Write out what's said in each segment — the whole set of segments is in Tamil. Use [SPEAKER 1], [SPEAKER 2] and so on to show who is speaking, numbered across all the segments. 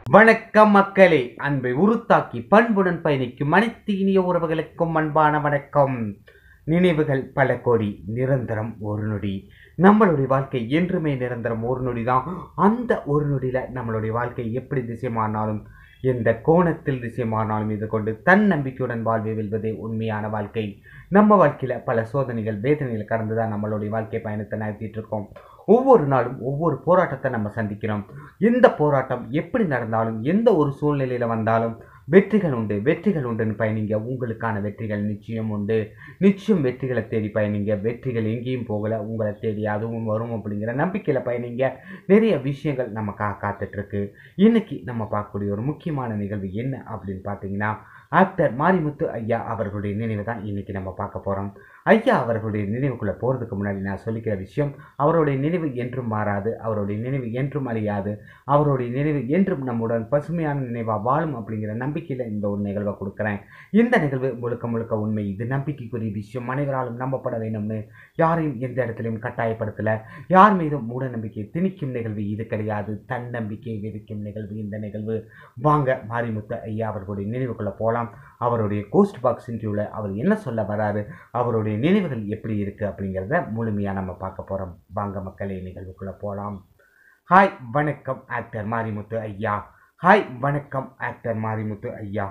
[SPEAKER 1] வணக்கம் மக்களே அன்பை உருத்தாக்கி பண்புடன் பயணிக்கும் அனைத்து இனிய உறவுகளுக்கும் அன்பான வணக்கம் நினைவுகள் பல கோடி நிரந்தரம் ஒரு நொடி நம்மளுடைய வாழ்க்கை என்றுமே நிரந்தரம் ஒரு நொடி தான் அந்த ஒரு நொடியில் நம்மளுடைய வாழ்க்கை எப்படி திசைமானாலும் எந்த கோணத்தில் திசைமானாலும் இது கொண்டு தன்னம்பிக்கையுடன் வாழ்வை வெல்வதே உண்மையான வாழ்க்கை நம்ம வாழ்க்கையில் பல சோதனைகள் வேதனைகள் கடந்து தான் நம்மளுடைய வாழ்க்கை பயணத்தை நடத்திட்டு இருக்கோம் ஒவ்வொரு நாளும் ஒவ்வொரு போராட்டத்தை நம்ம சந்திக்கிறோம் எந்த போராட்டம் எப்படி நடந்தாலும் எந்த ஒரு சூழ்நிலையில் வந்தாலும் வெற்றிகள் உண்டு வெற்றிகள் உண்டுன்னு பயணிங்க உங்களுக்கான வெற்றிகள் நிச்சயம் உண்டு நிச்சயம் வெற்றிகளை தேடி பயணிங்க வெற்றிகள் எங்கேயும் போகலை உங்களை தேடி அதுவும் வரும் அப்படிங்கிற நம்பிக்கையில் பயணிங்க நிறைய விஷயங்கள் நமக்காக காத்துட்ருக்கு இன்னைக்கு நம்ம பார்க்கக்கூடிய ஒரு முக்கியமான நிகழ்வு என்ன அப்படின்னு பார்த்தீங்கன்னா ஆக்டர் மாரிமுத்து ஐயா அவர்களுடைய நினைவு தான் இன்னைக்கு நம்ம பார்க்க போகிறோம் ஐயா அவர்களுடைய நினைவுக்குள்ளே போகிறதுக்கு முன்னாடி நான் சொல்லிக்கிற விஷயம் அவருடைய நினைவு என்றும் மாறாது அவருடைய நினைவு என்றும் அழியாது அவருடைய நினைவு என்றும் நம்முடன் பசுமையான நினைவாக வாழும் அப்படிங்கிற நம்பிக்கையில் இந்த ஒரு நிகழ்வை கொடுக்குறேன் இந்த நிகழ்வு முழுக்க முழுக்க உண்மை இது நம்பிக்கைக்குரிய விஷயம் அனைவராலும் நம்பப்பட வேண்டும்னு யாரையும் எந்த இடத்துலையும் கட்டாயப்படுத்தலை யார் மீதும் மூட நம்பிக்கை திணிக்கும் நிகழ்வு இது கிடையாது தன்னம்பிக்கை விதிக்கும் நிகழ்வு இந்த நிகழ்வு வாங்க மாரிமுத்து ஐயா அவர்களுடைய நினைவுக்குள்ளே போகலாம் அவருடைய கோஸ்ட் பாக்ஸ் இன்டர்வியூவில் அவர் என்ன சொல்ல வராரு அவருடைய நினைவுகள் எப்படி இருக்குது அப்படிங்கிறத முழுமையாக நம்ம பார்க்க போகிறோம் வாங்க மக்களே நிகழ்வுக்குள்ளே போகலாம் ஹாய் வணக்கம் ஆக்டர் மாரிமுத்து ஐயா ஹாய் வணக்கம் ஆக்டர் மாரிமுத்து ஐயா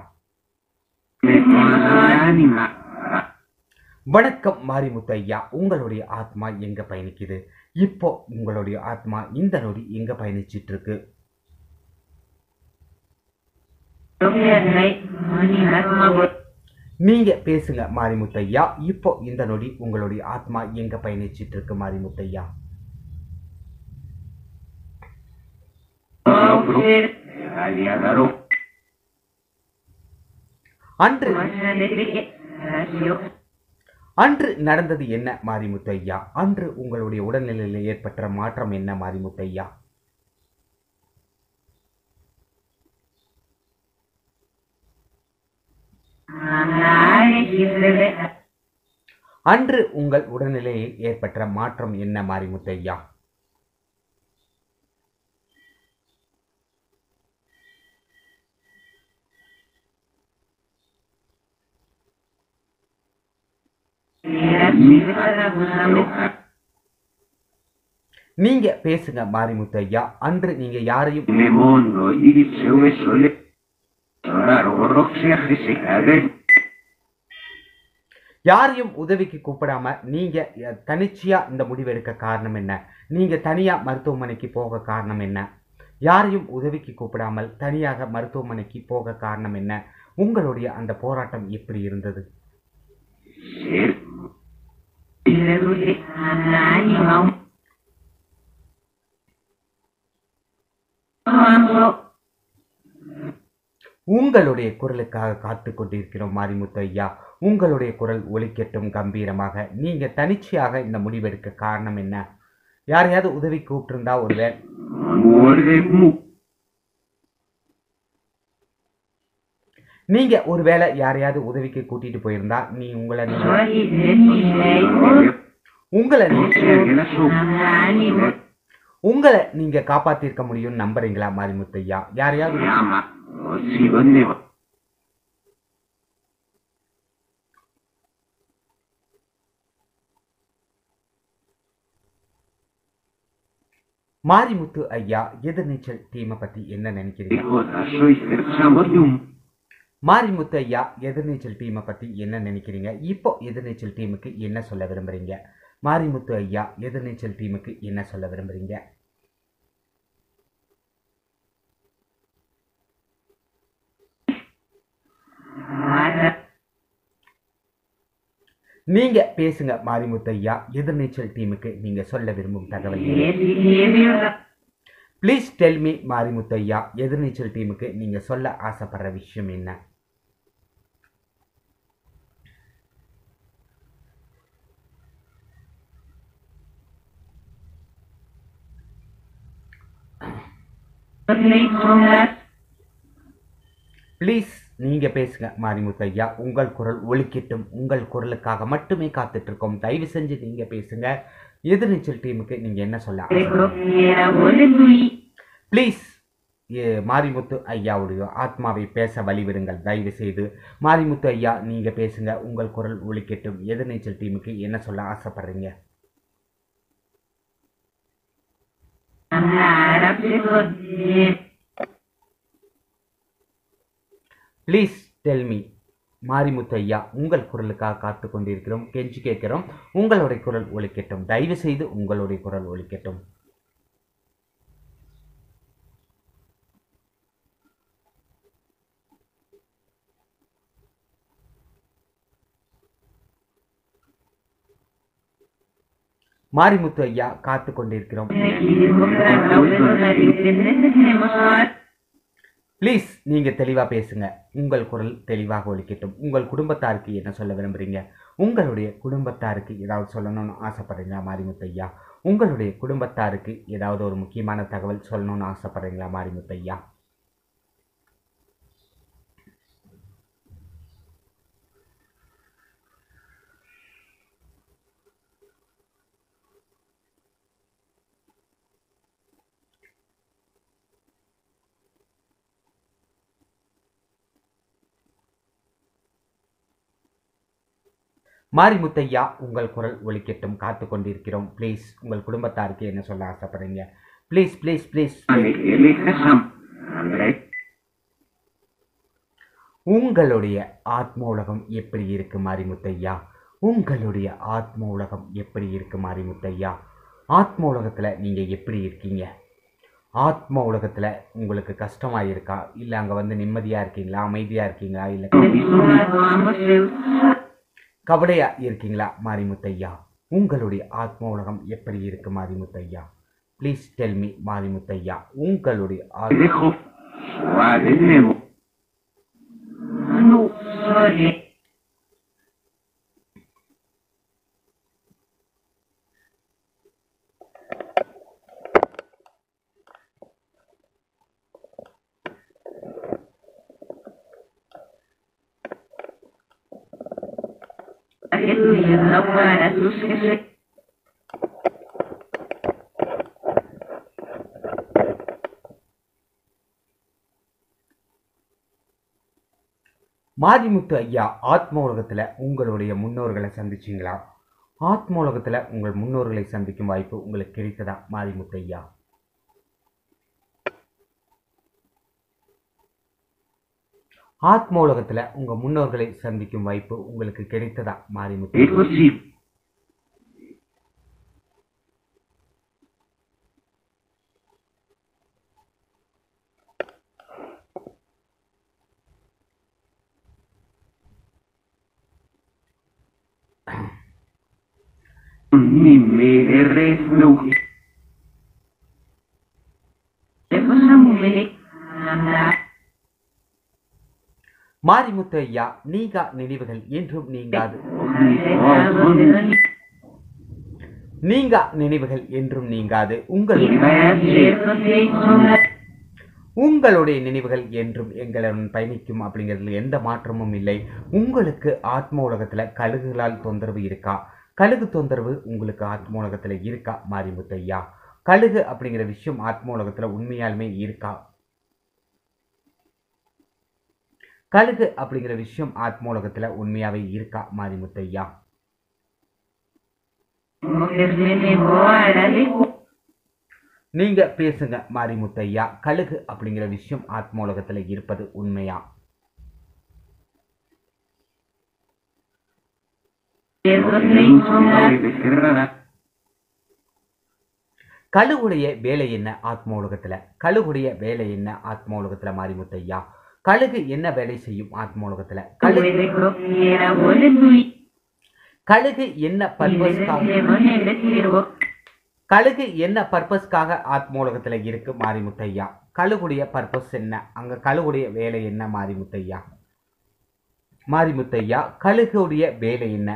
[SPEAKER 2] anima.
[SPEAKER 1] வணக்கம் மாரிமுத்து ஐயா உங்களுடைய ஆத்மா எங்க பயணிக்குது இப்போ உங்களுடைய ஆத்மா இந்த நொடி எங்க பயணிச்சிட்டு இருக்கு நீங்க பேசுங்க மாரிமுத்து ஐயா இப்போ இந்த நொடி உங்களுடைய ஆத்மா எங்க பயணிச்சிட்டு இருக்கு மாரிமுத்து ஐயா
[SPEAKER 2] Aliadaro.
[SPEAKER 1] அன்று அன்று நடந்தது என்ன மாரிமுத்து ஐயா அன்று உங்களுடைய உடல்நிலையில் ஏற்பட்ட மாற்றம் என்ன மாரிமுத்து ஐயா அன்று உங்கள் உடல்நிலையில் ஏற்பட்ட மாற்றம் என்ன மாரிமுத்து ஐயா நீங்க பேசுங்க மாரிமுத்து ஐயா அன்று நீங்க யாரையும்
[SPEAKER 2] Le mondo il sole sole. Solaro roxia risicade.
[SPEAKER 1] யாரையும் உதவிக்கு கூப்பிடாம நீங்க அஹ், தனிச்சையா இந்த முடிவு எடுக்க காரணம் என்ன நீங்க தனியா மருத்துவமனைக்கு போக காரணம் என்ன யாரையும் உதவிக்கு கூப்பிடாமல் தனியாக மருத்துவமனைக்கு போக காரணம் என்ன உங்களுடைய அந்த போராட்டம் எப்படி இருந்தது
[SPEAKER 2] Ser.
[SPEAKER 1] உங்களுடைய குரலுக்காக காத்து கொண்டிருக்கிறோம் மாரிமுத்து ஐயா உங்களுடைய குரல் ஒலிக்கட்டும் கம்பீரமாக நீங்க தனிச்சையாக இந்த முடிவெடுக்க காரணம் என்ன யாரையாவது உதவி கூப்பிட்டிருந்தா ஒரு வே
[SPEAKER 2] Muorde mu.
[SPEAKER 1] நீங்க ஒருவேளை யாரையாவது உதவிக்கு கூட்டிட்டு போயிருந்தா நீ உங்களை நீங்க உங்களை நீ-
[SPEAKER 2] Roxia su.
[SPEAKER 1] உங்களை நீங்க காப்பாத்திருக்க முடியும்னு நம்புறீங்களா மாரிமுத்து ஐயா யாரையாவது
[SPEAKER 2] Chiama. Si vendeva.
[SPEAKER 1] மாரிமுத்து ஐயா எதிர்நீச்சல் டீமை பத்தி என்ன நினைக்கிறீங்க
[SPEAKER 2] Cosa soi scherzando di un.
[SPEAKER 1] Marimuthu ஐயா எதிர்நீச்சல் டீமை பத்தி என்ன நினைக்கிறீங்க இப்போ எதிர்நீச்சல் டீமுக்கு என்ன சொல்ல விரும்புறீங்க மாரிமுத்து ஐயா எதிர்நீச்சல் டீமுக்கு என்ன சொல்ல விரும்புறீங்க நீங்க பேசுங்க மாரிமுத்து ஐயா எதிர்நீச்சல் டீமுக்கு நீங்க சொல்ல விரும்பும் தகவல் என்ன? ப்ளீஸ் டெல் மீ மாரிமுத்து ஐயா எதிர்நீச்சல் டீமுக்கு நீங்க சொல்ல ஆசைப்படுற விஷயம் என்ன ப்ளீஸ் நீங்க பேசுங்க மாரிமுத்து ஐயா உங்கள் குரல் ஒலிக்கட்டும் உங்கள் குரலுக்காக மட்டுமே காத்துட்டு இருக்கோம் தயவு செஞ்சு நீங்க பேசுங்க எதிர்நீச்சல் டீமுக்கு நீங்க என்ன சொல்ல ப்ளீஸ் எ- மாரிமுத்து ஐயாவுடைய ஆத்மாவை பேச வழிவிடுங்கள் தயவு செய்து மாரிமுத்து ஐயா நீங்க பேசுங்க உங்கள் குரல் ஒலிக்கட்டும் எதிர்நீச்சல் டீமுக்கு என்ன சொல்ல ஆசைப்படுறீங்க ப்ளீஸ் டெல் மீ மாரிமுத்து ஐயா உங்கள் குரலுக்காக காத்து கொண்டிருக்கிறோம் கெஞ்சி கேட்கிறோம் உங்களுடைய குரல் ஒலிக்கட்டும் தயவு செய்து உங்களுடைய குரல் ஒலிக்கட்டும் மாரிமுத்து ஐயா காத்து கொண்டிருக்கிறோம் ப்ளீஸ் நீங்க தெளிவா பேசுங்க உங்கள் குரல் தெளிவாக ஒலிக்கட்டும் உங்கள் குடும்பத்தாருக்கு என்ன சொல்ல விரும்புறீங்க உங்களுடைய குடும்பத்தாருக்கு ஏதாவது சொல்லணும்னு ஆசைப்படுறீங்களா மாரிமுத்து ஐயா உங்களுடைய குடும்பத்தாருக்கு ஏதாவது ஒரு முக்கியமான தகவல் சொல்லணும்னு ஆசைப்படுறீங்களா மாரிமுத்து ஐயா மாரிமுத்தையா உங்கள் குரல் ஒலிக்கட்டும் காத்து கொண்டிருக்கிறோம் ப்ளீஸ் உங்கள் குடும்பத்தாருக்கு என்ன சொல்ல ஆசைப்படுறீங்க please please please
[SPEAKER 2] Elihasam. Andrei.
[SPEAKER 1] உங்களுடைய ஆத்ம உலகம் எப்படி இருக்கு மாரிமுத்தையா உங்களுடைய ஆத்ம உலகம் எப்படி இருக்கு மாரிமுத்தையா ஆத்ம உலகத்தில் நீங்கள் எப்படி இருக்கீங்க ஆத்ம உலகத்தில் உங்களுக்கு கஷ்டமாக இருக்கா இல்லை அங்கே வந்து நிம்மதியாக இருக்கீங்களா அமைதியாக இருக்கீங்களா இல்லை கவலையாக இருக்கீங்களா மாரிமுத்தையா உங்களுடைய ஆத்ம உலகம் எப்படி இருக்கு Marimuthaiya please tell me Marimuthaiya உங்களுடைய ஆத்ம
[SPEAKER 2] Dejo. Suave de nuevo. No, sorry. Aleluya, no para tus jefes.
[SPEAKER 1] Marimuthu ஐயா ஆத்ம உலகத்தில் உங்களுடைய முன்னோர்களை சந்திச்சிங்களா ஆத்ம உலகத்தில் உங்கள் முன்னோர்களை சந்திக்கும் வாய்ப்பு உங்களுக்கு கிடைத்ததா மாரிமுத்து ஐயா ஆத்ம உலகத்தில் உங்கள் முன்னோர்களை சந்திக்கும் வாய்ப்பு உங்களுக்கு கிடைத்ததா Marimuthu
[SPEAKER 2] Dijo sí. Mi me eres no. Dejo Samuel.
[SPEAKER 1] Marimuthu ஐயா நீங்கா நினைவுகள் என்றும் நீங்காது நீங்கா நினைவுகள் என்றும் நீங்காது உங்களுடைய உங்களுடைய நினைவுகள் என்றும் எங்களுடன் பயணிக்கும் அப்படிங்கிறதுல எந்த மாற்றமும் இல்லை உங்களுக்கு ஆத்ம உலகத்துல கழுகுகளால் தொந்தரவு இருக்கா கழுகு தொந்தரவு உங்களுக்கு ஆத்ம உலகத்துல இருக்கா மாரிமுத்தையா கழுகு அப்படிங்கிற விஷயம் ஆத்ம உலகத்துல உண்மையாலுமே இருக்கா கழுகு அப்படிங்கிற விஷயம் ஆத்ம உலகத்துல உண்மையாவே இருக்கா மாரிமுத்தையா நீங்க பேசுங்க மாரிமுத்தையா கழுகு அப்படிங்கிற விஷயம் ஆத்ம உலகத்துல இருப்பது உண்மையா கழுகுடைய வேலை என்ன ஆத்ம உலகத்துல கழுகுடைய வேலை என்ன ஆத்ம உலகத்துல மாரிமுத்தையா கழுகு என்ன வேலை செய்யும் ஆத்ம உலகத்துல கழுகு கழுகு என்ன பர்பஸ்க்காக கழுகு என்ன பர்பஸ்க்காக ஆத்ம உலகத்துல இருக்கு மாரிமுத்தையா கழுகுடைய பர்பஸ் என்ன அங்க கழுகுடைய வேலை என்ன மாரிமுத்தையா மாரிமுத்தையா கழுகுடைய வேலை என்ன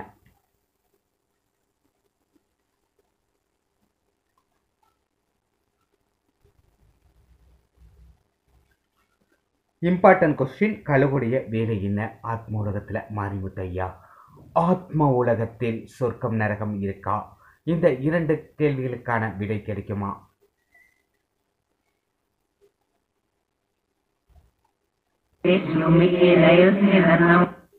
[SPEAKER 1] இம்பார்ட்டன்ட் கொஸ்டின் கழுகுடைய வேலை என்ன ஆத்ம உலகத்துல மாரிமுத்தையா ஆத்ம உலகத்தில் சொர்க்கம் நரகம் இருக்கா இந்த இரண்டு கேள்விகளுக்கான விடை கிடைக்குமா
[SPEAKER 2] Cristo Michele, io ti verrò.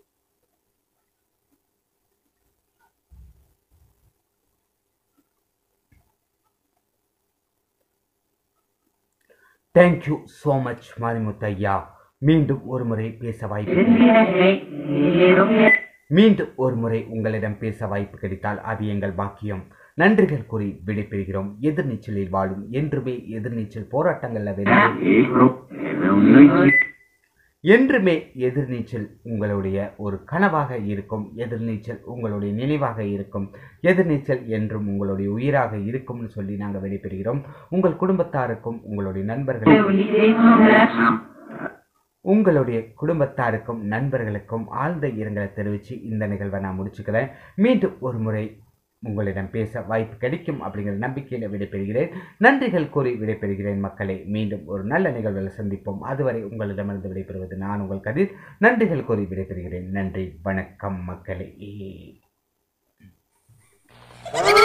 [SPEAKER 1] Thank you so much Marimuthaiya மீண்டும் ஒரு முறை பேச வாய்ப்பு மீண்டும் ஒரு முறை உங்களிடம் பேச வாய்ப்பு கிடைத்தால் அது எங்கள் பாக்கியம் நன்றிகள் கூறி விடைபெறுகிறோம் எதிர்நீச்சலில் வாழும் என்றுமே எதிர்நீச்சல் போராட்டங்கள்ல வென்று
[SPEAKER 2] Ecco, è un noi
[SPEAKER 1] என்றுமே எதிர்நீச்சல் உங்களுடைய ஒரு கனவாக இருக்கும் எதிர்நீச்சல் உங்களுடைய நினைவாக இருக்கும் எதிர்நீச்சல் என்றும் உங்களுடைய உயிராக இருக்கும்னு சொல்லி நாங்கள் வெளிப்பெறுகிறோம் உங்கள் குடும்பத்தாருக்கும் உங்களுடைய நண்பர்களுக்கும் உங்களுடைய குடும்பத்தாருக்கும் நண்பர்களுக்கும் ஆழ்ந்த இரங்கலை தெரிவித்து இந்த நிகழ்வை நான் முடிச்சுக்கிறேன் மீண்டும் ஒரு முறை உங்களிடம் பேச வாய்ப்பு கிடைக்கும் அப்படிங்கிற நம்பிக்கையில் விடைபெறுகிறேன் நன்றிகள் கூறி விடைபெறுகிறேன் மக்களை மீண்டும் ஒரு நல்ல நிகழ்வில் சந்திப்போம் அதுவரை உங்களிடமிருந்து விடைபெறுவது நான் உங்கள் கதிர் நன்றிகள் கூறி விடைபெறுகிறேன் நன்றி வணக்கம் மக்களே